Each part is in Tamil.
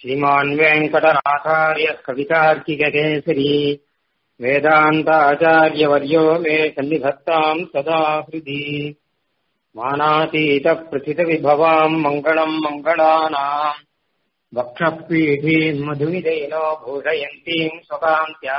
श्रीमान् वेङ्कटनाथार्य कवितार्किककेसरी वेदान्ताचार्यवर्यो मे सन्निधत्ताम् सदा हृदि मानातीतप्रथितविभवाम् मङ्गलम् मङ्गलानाम् वक्षःपीठीम् मधुविदैनो भूषयन्तीम् स्वकान्त्या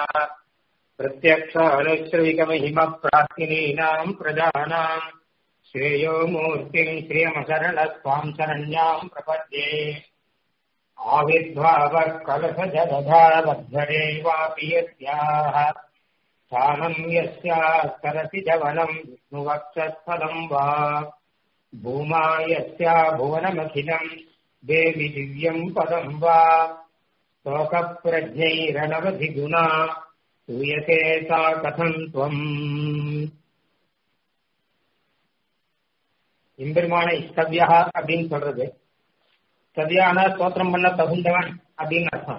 प्रत्यक्षानुश्रविकमहिमप्रार्थिनीनाम् प्रजानाम् श्रेयो मूर्तिम् श्रियमशरणस्वाम् शरण्याम् प्रपद्ये आविर्भावः कलशजलधावध्वरेवापि यस्याः स्थानम् यस्याः सरसि जवनम् विष्णुवक्षस्थलम् वा भूमा यस्या भुवनमखिलम् देवि दिव्यम् पदम् वा शोकप्रज्ञैरणवधिगुणा सूयते सा कथम् त्वम् எம்பெருமான இஸ்தவ்யா அப்படின்னு சொல்றது சதியான ஸ்தோத்திரம் பண்ண தகுந்தவன் அப்படின்னு அர்த்தம்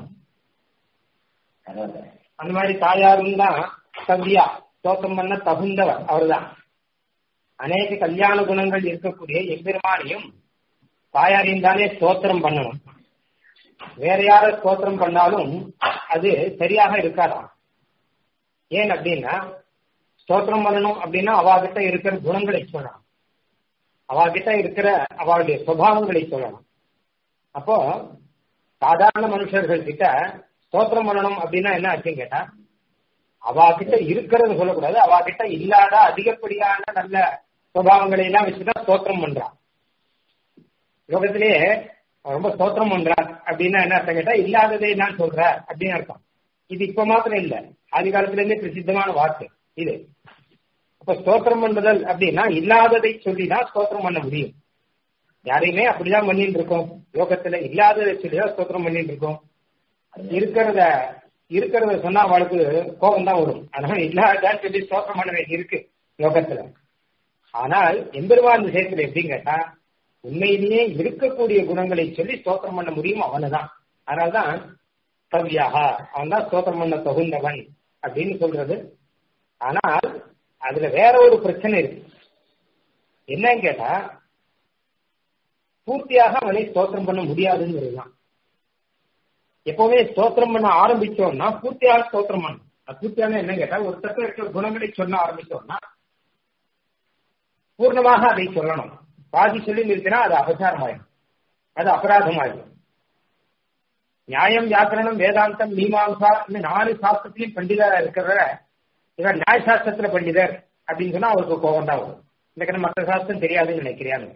அந்த மாதிரி தாயாரும் தான் சவ்யா ஸ்தோத்திரம் பண்ண தகுந்தவர் அவர்தான் அநேக கல்யாண குணங்கள் இருக்கக்கூடிய எம்பெருமானையும் தாயாரையும் தானே ஸ்தோத்திரம் பண்ணணும் வேற யார ஸ்தோத்திரம் பண்ணாலும் அது சரியாக இருக்காதாம் ஏன் அப்படின்னா ஸ்தோத்திரம் பண்ணணும் அப்படின்னா அவாகிட்ட இருக்கிற குணங்களை சொல்லணும் அவாகிட்ட இருக்கிற அவளுடைய சுவாவங்களை சொல்லணும் அப்போ சாதாரண மனுஷர்கள் கிட்ட ஸ்தோத்திரம் பண்ணணும் அப்படின்னா என்ன ஆச்சுன்னு கேட்டா அவா கிட்ட இருக்கிறது சொல்லக்கூடாது அவா கிட்ட இல்லாத அதிகப்படியான நல்ல சுபாவங்களை எல்லாம் வச்சுதான் ஸ்தோத்திரம் பண்றான் லோகத்திலேயே ரொம்ப ஸ்தோத்திரம் பண்றார் அப்படின்னா என்ன அர்த்தம் கேட்டா இல்லாததை நான் சொல்ற அப்படின்னு அர்த்தம் இது இப்ப மாத்திரம் இல்ல ஆதி காலத்துல இருந்தே பிரசித்தமான வார்த்தை இது அப்ப ஸ்தோத்திரம் பண்ணுதல் அப்படின்னா இல்லாததை சொல்லிதான் ஸ்தோத்திரம் பண்ண முடியும் யாரையுமே அப்படிதான் பண்ணிட்டு இருக்கோம் யோகத்துல இல்லாததை சொல்லிதான் ஸ்தோத்திரம் பண்ணிட்டு இருக்கோம் இருக்கிறத இருக்கிறத சொன்னா அவளுக்கு கோபம் தான் வரும் அதனால இல்லாததான் சொல்லி ஸ்தோத்திரம் பண்ண வேண்டி இருக்கு யோகத்துல ஆனால் எம்பெருமான் விஷயத்துல எப்படின்னு கேட்டா உண்மையிலேயே இருக்கக்கூடிய குணங்களை சொல்லி ஸ்தோத்திரம் பண்ண முடியும் அவனுதான் அதனால்தான் கவ்யாக அவன் தான் ஸ்தோத்திரம் பண்ண தகுந்தவன் அப்படின்னு சொல்றது ஆனால் அதுல வேற ஒரு பிரச்சனை இருக்கு என்னன்னு கேட்டா பூர்த்தியாக அவனை ஸ்தோத்திரம் பண்ண முடியாதுங்கிறதுதான் எப்பவுமே ஸ்தோத்திரம் பண்ண ஆரம்பிச்சோம்னா பூர்த்தியாக ஸ்தோத்திரம் பண்ணணும் பூர்த்தியான என்ன கேட்டா ஒரு தக்க இருக்கிற குணங்களை சொல்ல ஆரம்பிச்சோம்னா பூர்ணமாக அதை சொல்லணும் பாதி சொல்லி நிறுத்தினா அது அபச்சாரம் ஆயிடும் அது அபராதம் ஆயிடும் நியாயம் வியாக்கரணம் வேதாந்தம் மீமாசா இந்த நாலு சாஸ்திரத்திலையும் பண்டிதரா இருக்கிறவர இவர் நியாயசாஸ்திரத்துல பண்டிதர் அப்படின்னு சொன்னா அவருக்கு கோபம் தான் வரும் இந்த மற்ற சாஸ்திரம் தெரியாதுன்னு நினைக்கிறாங்க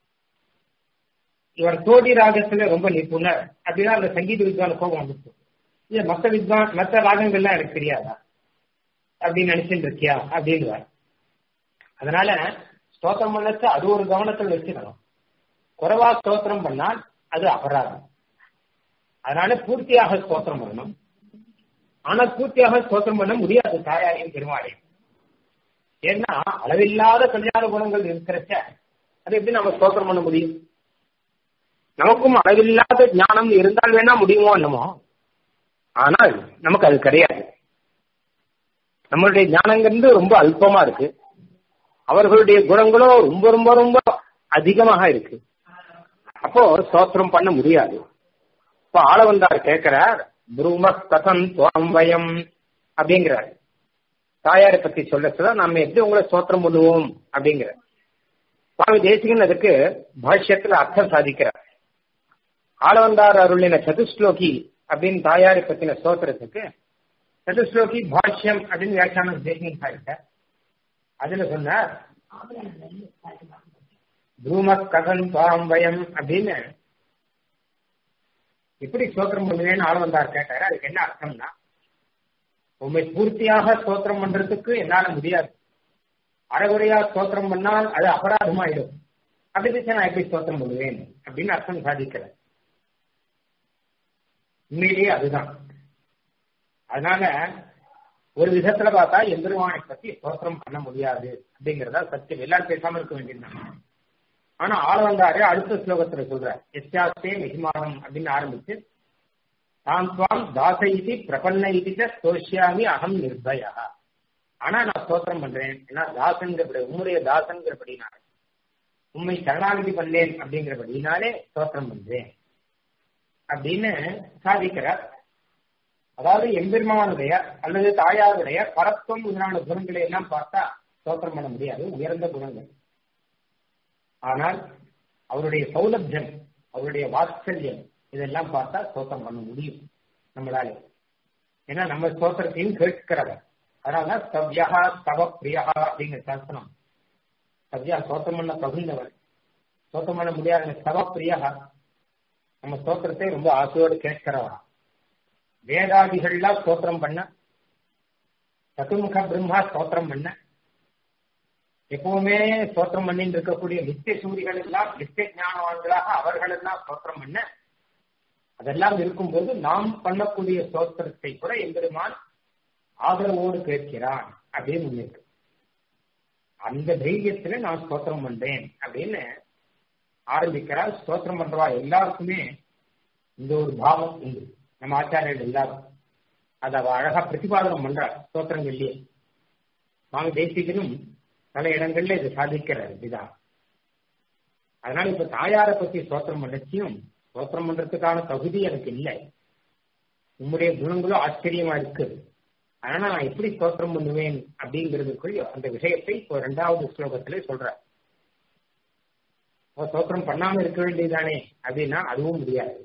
இவர் தோடி ராகத்துல ரொம்ப நிபுணர் அப்படின்னா அந்த சங்கீத வித்வான கோபம் வந்துச்சு இல்ல மத்த வித்வான் மற்ற ராகங்கள்லாம் எனக்கு தெரியாதா அப்படின்னு நினைச்சுட்டு இருக்கியா அப்படின்னு அதனால ஸ்தோத்திரம் பண்ணச்சு அது ஒரு கவனத்தில் வச்சுக்கணும் குறைவா ஸ்தோத்திரம் பண்ணால் அது அபராதம் அதனால பூர்த்தியாக ஸ்தோத்திரம் பண்ணணும் ஆனா பூர்த்தியாக ஸ்தோத்திரம் பண்ண முடியாது தாயாரையும் பெருமாளையும் ஏன்னா அளவில்லாத கல்யாண குணங்கள் இருக்கிறச்ச அது எப்படி நம்ம ஸ்தோத்திரம் பண்ண முடியும் நமக்கும் அளவில்லாத ஞானம் இருந்தால் வேணா முடியுமோ என்னமோ ஆனால் நமக்கு அது கிடையாது நம்மளுடைய ஞானங்கிறது ரொம்ப அல்பமா இருக்கு அவர்களுடைய குணங்களோ ரொம்ப ரொம்ப ரொம்ப அதிகமாக இருக்கு அப்போ ஸ்தோத்திரம் பண்ண முடியாது இப்போ ஆள வந்தார் கேட்கிறார் புரூம கதம் துவம் வயம் அப்படிங்கிறார் தாயாரை பத்தி சொல்லச்சுதான் நம்ம எப்படி உங்களை ஸ்தோத்திரம் பண்ணுவோம் அப்படிங்கிற சுவாமி தேசிகன் அதுக்கு பாஷ்யத்துல அர்த்தம் சாதிக்கிறார் ஆளவந்தார் அருளின சதுஸ்லோகி அப்படின்னு தாயாரை பத்தின ஸ்தோத்திரத்துக்கு சதுஸ்லோகி பாஷ்யம் அப்படின்னு வியாக்கியானம் தேசிகன் சாதித்தார் அதுல சொன்னார் ப்ரூம ககன் பாம் வயம் அப்படின்னு எப்படி ஸ்தோத்திரம் பண்ணுவேன்னு ஆள் வந்தார் கேட்டாரு அதுக்கு என்ன அர்த்தம்னா உண்மை பூர்த்தியாக ஸ்தோத்திரம் பண்றதுக்கு என்னால முடியாது அறகுறையா ஸ்தோத்திரம் பண்ணால் அது அபராதமாயிடும் அப்படி நான் எப்படி ஸ்தோத்திரம் பண்ணுவேன் அப்படின்னு அர்த்தம் சாதிக்கிறேன் உண்மையிலேயே அதுதான் அதனால ஒரு விதத்துல பார்த்தா எம்பெருமானை பத்தி ஸ்தோத்திரம் பண்ண முடியாது அப்படிங்கறதா சத்தியம் எல்லாரும் பேசாம இருக்க வேண்டியதுதான் ஆனா ஆள் வந்தாரு அடுத்த ஸ்லோகத்துல சொல்ற எஸ்யாஸ்தே மகிமானம் அப்படின்னு ஆரம்பிச்சு தாம் துவாம் தாச இது பிரபன்ன இது ஸ்தோஷியாமி அகம் நிர்பயா ஆனா நான் ஸ்தோத்திரம் பண்றேன் ஏன்னா தாசன்கிறபடி உம்முடைய தாசன்கிறபடினால உண்மை சரணாகதி பண்ணேன் அப்படிங்கிறபடினாலே ஸ்தோத்திரம் பண்றேன் அப்படின்னு சாதிக்கிறார் அதாவது எம்பெருமானுடைய அல்லது தாயாருடைய பரத்துவம் முதலான குணங்களை எல்லாம் பார்த்தா ஸ்தோத்திரம் பண்ண முடியாது உயர்ந்த குணங்கள் ஆனால் அவருடைய சௌலபியம் அவருடைய வாத்சல்யம் இதெல்லாம் பார்த்தா ஸ்தோத்திரம் பண்ண முடியும் நம்மளால ஏன்னா நம்ம ஸ்தோத்திரத்தையும் கேட்கிறவர் அதனால சவ்யா தவ பிரியா அப்படிங்கிற சாஸ்திரம் சவ்யா ஸ்தோத்திரம் பண்ண தகுந்தவர் ஸ்தோத்திரம் பண்ண முடியாத தவ பிரியா நம்ம ஸ்தோத்திரத்தை ரொம்ப ஆசையோடு கேட்கிறவரா வேதாதிகள்லாம் ஸ்தோத்திரம் பண்ண சதுமுக பிரம்மா ஸ்தோத்திரம் பண்ண எப்பவுமே ஸ்தோத்திரம் பண்ணிட்டு இருக்கக்கூடிய நித்திய சூரிகள் எல்லாம் நித்திய ஞானவான்களாக அவர்கள் எல்லாம் ஸ்தோத்திரம் பண்ண அதெல்லாம் இருக்கும்போது நாம் பண்ணக்கூடிய ஸ்தோத்திரத்தை கூட எம்பெருமான் ஆதரவோடு கேட்கிறான் அப்படின்னு முன்னிருக்கு அந்த தைரியத்துல நான் ஸ்தோத்திரம் பண்றேன் அப்படின்னு ஆரம்பிக்கிறார் ஸ்தோத்திரம் பண்றவா எல்லாருக்குமே இந்த ஒரு பாவம் உண்டு நம்ம ஆச்சாரியர்கள் எல்லாரும் அதை அவ அழகா பிரதிபாதனம் பண்றார் ஸ்தோத்திரங்கள்லயே சுவாமி தேசிகனும் பல இடங்கள்ல இதை சாதிக்கிறார் இதுதான் அதனால இப்ப தாயாரை பத்தி ஸ்தோத்திரம் பண்ணச்சியும் ஸ்தோத்திரம் பண்றதுக்கான தகுதி எனக்கு இல்லை உம்முடைய குணங்களும் ஆச்சரியமா இருக்கு அதனால நான் எப்படி ஸ்தோத்திரம் பண்ணுவேன் அப்படிங்கிறதுக்குள்ள அந்த விஷயத்தை இப்போ ரெண்டாவது ஸ்லோகத்திலே சொல்றார் ஸ்தோத்திரம் பண்ணாம இருக்க வேண்டியதானே அப்படின்னா அதுவும் முடியாது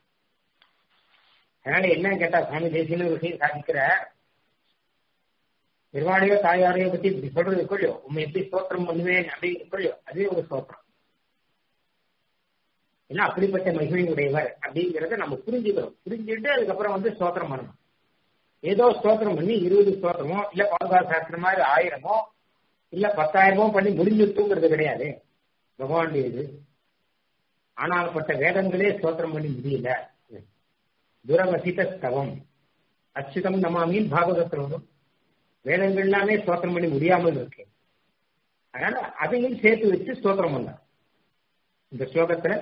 அதனால என்ன கேட்டா சுவாமி தேசிய ஒரு விஷயம் சாதிக்கிற பெருமாளையோ தாயாரையோ பத்தி இப்படி சொல்றது கொள்ளியோ உண்மை எப்படி ஸ்தோத்திரம் பண்ணுவேன் அப்படின்னு கொள்ளியோ அதுவே ஒரு ஸ்தோத்திரம் ஏன்னா அப்படிப்பட்ட மகிமை உடையவர் அப்படிங்கிறத நம்ம புரிஞ்சுக்கணும் புரிஞ்சுட்டு அதுக்கப்புறம் வந்து ஸ்தோத்திரம் பண்ணணும் ஏதோ ஸ்தோத்திரம் பண்ணி இருபது ஸ்தோத்திரமோ இல்ல பாதுகா சாஸ்திரம் மாதிரி ஆயிரமோ இல்ல பத்தாயிரமோ பண்ணி முடிஞ்சுட்டுங்கிறது கிடையாது பகவானுடைய இது ஆனால்பட்ட வேதங்களே ஸ்தோத்திரம் பண்ணி முடியல துரவசித ஸ்தவம் அச்சுதம் நமாமின் பாகவதத்தில் வரும் வேதங்கள் எல்லாமே ஸ்தோத்திரம் பண்ணி முடியாமல் இருக்கு அதனால அதையும் சேர்த்து வச்சு ஸ்தோத்திரம் பண்ணார் இந்த ஸ்லோகத்துல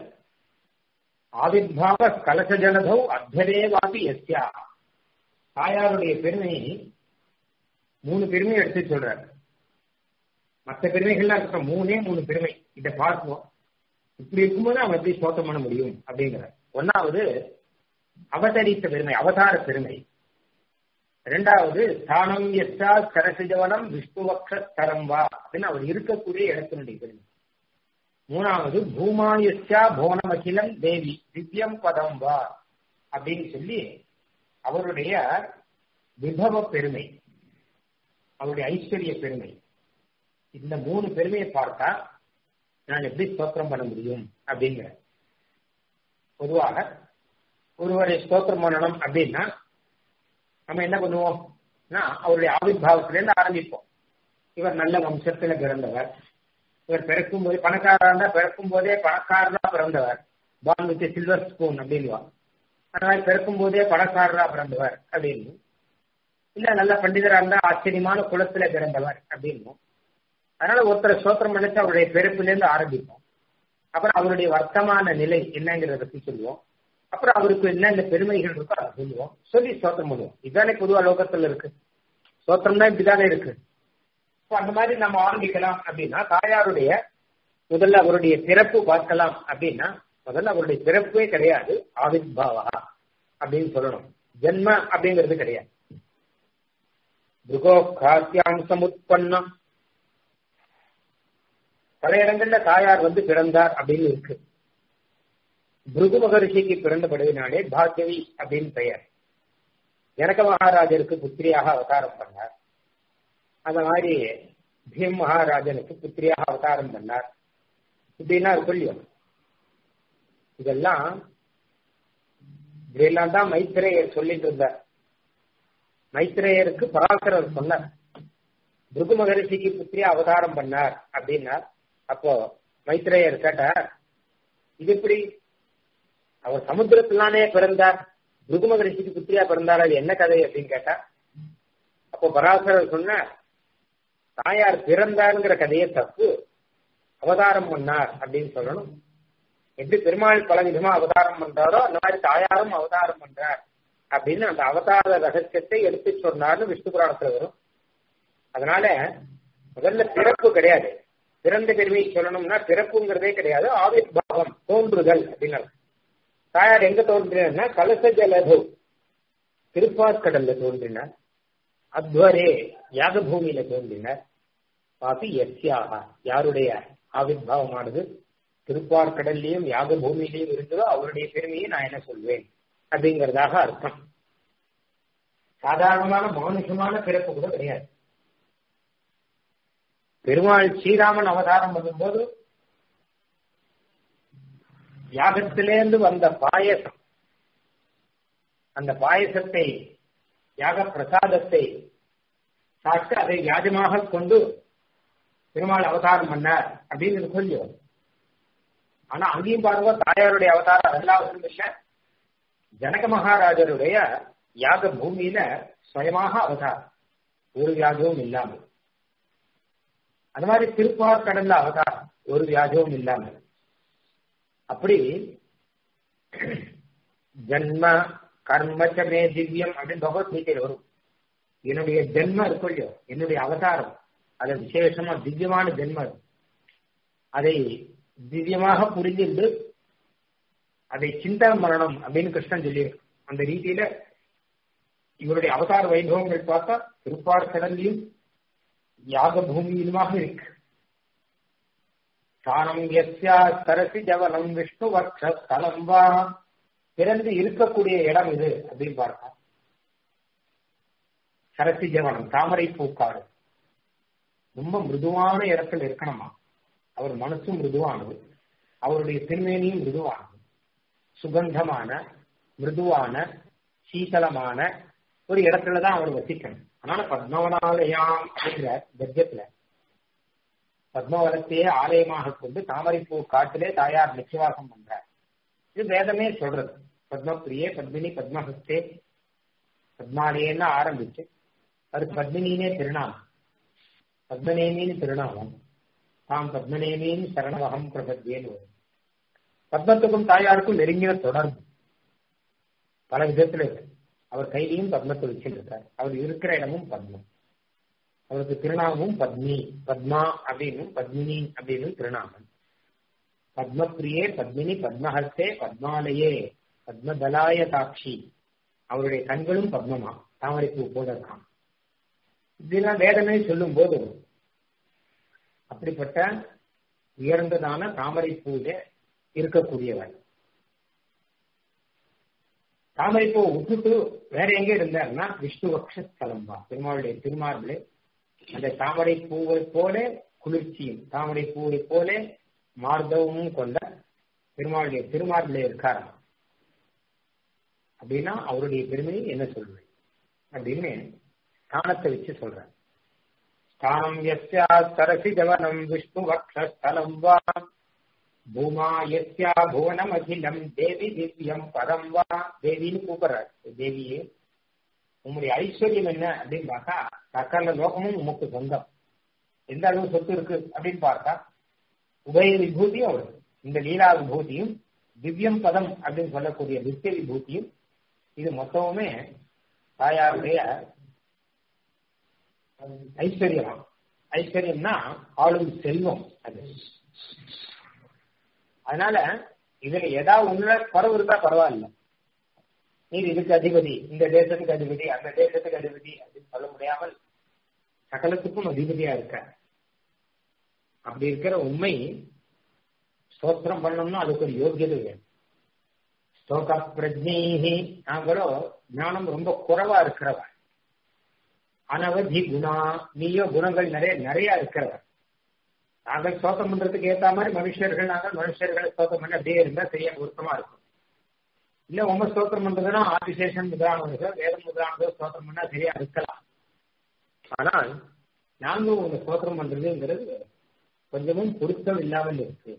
ஆவிர்வாவ கலச ஜலதௌ அத்தரேவாபி எஸ்யா தாயாருடைய பெருமையை மூணு பெருமையை எடுத்து சொல்றாரு மற்ற பெருமைகள்லாம் இருக்க மூணே மூணு பெருமை இதை பார்ப்போம் இப்படி இருக்கும்போது அவன் எப்படி ஸ்தோத்திரம் பண்ண முடியும் அப்படிங்கிறார் ஒன்னாவது அவதரித்த பெருமை அவதார பெருமை இரண்டாவது ஸ்தானம் எஸ்டா சரசிஜவனம் விஷ்ணுவக்ஷ தரம் வா அப்படின்னு அவர் இருக்கக்கூடிய இடத்தினுடைய பெருமை மூணாவது பூமாயஸ்யா போனமகிலம் தேவி திவ்யம் பதம் வா அப்படின்னு சொல்லி அவருடைய விபவ பெருமை அவருடைய ஐஸ்வர்ய பெருமை இந்த மூணு பெருமையை பார்த்தா நான் எப்படி ஸ்தோத்திரம் பண்ண முடியும் அப்படிங்கிற பொதுவாக ஒருவரை ஸ்தோத்திரம் பண்ணணும் அப்படின்னா நம்ம என்ன பண்ணுவோம் அவருடைய ஆவிர்வாவத்திலேருந்து ஆரம்பிப்போம் இவர் நல்ல வம்சத்துல பிறந்தவர் இவர் பிறக்கும் போது பணக்காரா இருந்தா பிறக்கும் போதே பணக்காரரா பிறந்தவர் பான் வித் சில்வர் ஸ்பூன் அப்படின்வா அதனால பிறக்கும் போதே பணக்காரரா பிறந்தவர் அப்படின்னு இல்ல நல்ல பண்டிதரா இருந்தா ஆச்சரியமான குலத்துல பிறந்தவர் அப்படின்னு அதனால ஒருத்தரை ஸ்தோத்திரம் பண்ணிச்சு அவருடைய பிறப்பிலேருந்து ஆரம்பிப்போம் அப்புறம் அவருடைய வர்த்தமான நிலை என்னங்கிறத பத்தி சொல்லுவோம் அப்புறம் அவருக்கு என்னென்ன பெருமைகள் இருக்கோ அதை சொல்லுவோம் சொல்லி ஸ்தோத்திரம் பண்ணுவோம் இதுதானே பொதுவா லோகத்துல இருக்கு ஸ்தோத்திரம் தான் இப்படிதானே இருக்கு அந்த மாதிரி நம்ம ஆரம்பிக்கலாம் அப்படின்னா தாயாருடைய முதல்ல அவருடைய பிறப்பு பார்க்கலாம் அப்படின்னா முதல்ல அவருடைய பிறப்பே கிடையாது ஆவிர்பாவா அப்படின்னு சொல்லணும் ஜென்ம அப்படிங்கிறது கிடையாது துருகோ காத்தியாம் சமுத்பன்னம் பல இடங்கள்ல தாயார் வந்து பிறந்தார் அப்படின்னு இருக்கு பிருகு மகரிஷிக்கு பிறந்தபடுவினாலே பாக்யவி அப்படின்னு பெயர் ஜனக மகாராஜருக்கு புத்திரியாக அவதாரம் பண்ணார் அந்த மாதிரி பீம் மகாராஜனுக்கு புத்திரியாக அவதாரம் பண்ணார் இப்படின்னா சொல்லியும் இதெல்லாம் இதெல்லாம் தான் மைத்திரேயர் சொல்லிட்டு இருந்தார் மைத்திரேயருக்கு பராசரர் சொன்னார் பிருகு மகரிஷிக்கு புத்திரியா அவதாரம் பண்ணார் அப்படின்னார் அப்போ மைத்திரேயர் கேட்டார் இது எப்படி அவர் சமுத்திரத்திலானே பிறந்தார் பிருகு மகரிஷிக்கு புத்திரியா பிறந்தார் அது என்ன கதை அப்படின்னு கேட்டா அப்போ பராசரர் சொன்னார் தாயார் பிறந்தாருங்கிற கதையே தப்பு அவதாரம் பண்ணார் அப்படின்னு சொல்லணும் எப்படி பெருமாள் பல விதமா அவதாரம் பண்றாரோ அந்த மாதிரி தாயாரும் அவதாரம் பண்றார் அப்படின்னு அந்த அவதார ரகசியத்தை எடுத்து சொன்னார்னு விஷ்ணு புராணத்துல வரும் அதனால முதல்ல பிறப்பு கிடையாது பிறந்த பெருமை சொல்லணும்னா பிறப்புங்கிறதே கிடையாது ஆவிர்வாவம் தோன்றுதல் அப்படின்னு தாயார் எங்க தோன்றினா கலச ஜலது திருப்பாற்கடல்ல தோன்றினார் அத்வரே யாக பூமியில தோன்றினார் பாபி எஸ்யாக யாருடைய ஆவிர்வாவமானது திருப்பார்கடல்லையும் யாக பூமியிலையும் இருந்ததோ அவருடைய பெருமையை நான் என்ன சொல்வேன் அப்படிங்கறதாக அர்த்தம் சாதாரணமான மானுஷமான பிறப்பு கூட கிடையாது பெருமாள் ஸ்ரீராமன் அவதாரம் பண்ணும்போது யாகத்திலேருந்து வந்த பாயசம் அந்த பாயசத்தை யாக பிரசாதத்தை சாப்பிட்டு அதை யாஜமாக கொண்டு பெருமாள் அவதாரம் பண்ணார் அப்படின்னு சொல்லி ஆனா அங்கேயும் பாருங்க தாயாருடைய அவதாரம் அதெல்லாம் இல்ல ஜனக மகாராஜருடைய யாக பூமியில சுயமாக அவதாரம் ஒரு வியாஜமும் இல்லாமல் அது மாதிரி திருப்பார் கடல்ல அவதாரம் ஒரு வியாஜமும் இல்லாமல் அப்படி ஜன்ம கர்மச்சமே திவ்யம் அப்படின்னு பகவத்கீதையில் வரும் என்னுடைய ஜென்மம் இருக்கும் இல்லையோ என்னுடைய அவதாரம் அது விசேஷமா திவ்யமான ஜென்மம் அதை திவ்யமாக புரிஞ்சிருந்து அதை சிந்தனம் பண்ணணும் அப்படின்னு கிருஷ்ணன் சொல்லியிருக்கு அந்த ரீதியில இவருடைய அவதார வைபவங்கள் பார்த்தா திருப்பார் கடல்லையும் யாக பூமியிலுமாக இருக்கு ஸ்தானம் எஸ்யா சரசி ஜவனம் விஷ்ணு வக்ஷ ஸ்தலம் வா பிறந்து இருக்கக்கூடிய இடம் இது அப்படின்னு பார்த்தா சரசி ஜவனம் தாமரை பூக்காடு ரொம்ப மிருதுவான இடத்துல இருக்கணுமா அவர் மனசு மிருதுவானது அவருடைய திருமேனியும் மிருதுவானது சுகந்தமான மிருதுவான சீதளமான ஒரு இடத்துலதான் அவர் வசிக்கணும் அதனால பத்மவனாலயம் அப்படிங்கிற கஜத்துல பத்மவனத்தையே ஆலயமாக கொண்டு தாமரைப்பூ காட்டிலே தாயார் நிச்சயவாசம் பண்றார் இது வேதமே சொல்றது பத்மபிரியே பத்மினி பத்மஹஸ்தே பத்மாலயன்னு ஆரம்பிச்சு அது பத்மினினே திருநாமம் பத்மநேமின்னு திருநாமம் தாம் பத்மநேமின்னு சரணவகம் பிரபத்தியேன்னு வரும் பத்மத்துக்கும் தாயாருக்கும் நெருங்கின தொடர்பு பல விதத்துல இருக்கு அவர் கையிலையும் பத்மத்தை வச்சிருக்கார் அவர் இருக்கிற இடமும் பத்மம் அவருக்கு திருநாமமும் பத்மி பத்மா அப்படின்னும் பத்மினி அப்படின்னு திருநாமம் பத்மபிரியே பத்மினி பத்மஹஸ்தே பத்மாலயே பத்மதலாய சாட்சி அவருடைய கண்களும் பத்மமா தாமரைப்பூ போல இருக்கான் இதெல்லாம் வேதமே சொல்லும் போது அப்படிப்பட்ட உயர்ந்ததான தாமரைப்பூல இருக்கக்கூடியவர் தாமரைப்பூ விட்டுட்டு வேற எங்க இருந்தாருன்னா விஷ்ணு வக்ஷஸ்தலம் வா பெருமாளுடைய திருமார்பிலே அந்த தாமரை பூவை போல குளிர்ச்சியும் தாமரை பூவை போல மார்தவமும் கொண்ட பெருமாளுடைய திருமார்பிலே இருக்காராம் அப்படின்னா அவருடைய பெருமையை என்ன சொல்வேன் அப்படின்னு ஸ்தானத்தை வச்சு சொல்றேன் ஸ்தானம் எஸ்யா சரசி ஜவனம் விஷ்ணு வக்ஷஸ்தலம் வா பூமா எஸ்யா புவனம் அகிலம் தேவி திவ்யம் பரம் வா தேவின்னு கூப்பிடுறார் தேவியே உங்களுடைய ஐஸ்வர்யம் என்ன அப்படின்னு பார்த்தா சக்கர லோகமும் உமக்கு சொந்தம் எந்த அளவு சொத்து இருக்கு அப்படின்னு பார்த்தா உபய விபூதியும் அவரு இந்த லீலா விபூதியும் திவ்யம் பதம் அப்படின்னு சொல்லக்கூடிய நித்திய விபூதியும் இது மொத்தமுமே தாயாருடைய ஐஸ்வர்யமா ஐஸ்வர்யம்னா ஆளும் செல்வம் அது அதனால இதுல ஏதாவது உள்ள குறவு இருந்தா பரவாயில்ல நீர் இதுக்கு அதிபதி இந்த தேசத்துக்கு அதிபதி அந்த தேசத்துக்கு அதிபதி அப்படின்னு சொல்ல முடியாமல் சகலத்துக்கும் அதிபதியா இருக்க அப்படி இருக்கிற உண்மை ஸ்தோத்திரம் பண்ணணும்னா அதுக்கு ஒரு யோகியதை வேணும் ஸ்தோக பிரஜ்னி நாங்களோ ஞானம் ரொம்ப குறைவா இருக்கிறவன் அனவதி குணா நீயோ குணங்கள் நிறைய நிறைய இருக்கிறவர் நாங்கள் ஸ்தோத்திரம் பண்றதுக்கு ஏத்த மாதிரி மனுஷர்கள் நாங்கள் மனுஷர்களை ஸ்தோத்திரம் பண்ணி அப்படியே இருந்தா சரியா பொருத்தமா இருக்கும் இல்ல உங்க ஸ்தோத்திரம் பண்றதுன்னா ஆதிசேஷன் முதலானவர்களோ வேதம் முதலானதோ ஸ்தோத்திரம் பண்ணா சரியா இருக்கலாம் ஆனால் நாங்களும் உங்க ஸ்தோத்திரம் பண்றதுங்கிறது கொஞ்சமும் பொருத்தம் இல்லாமல் இருக்கு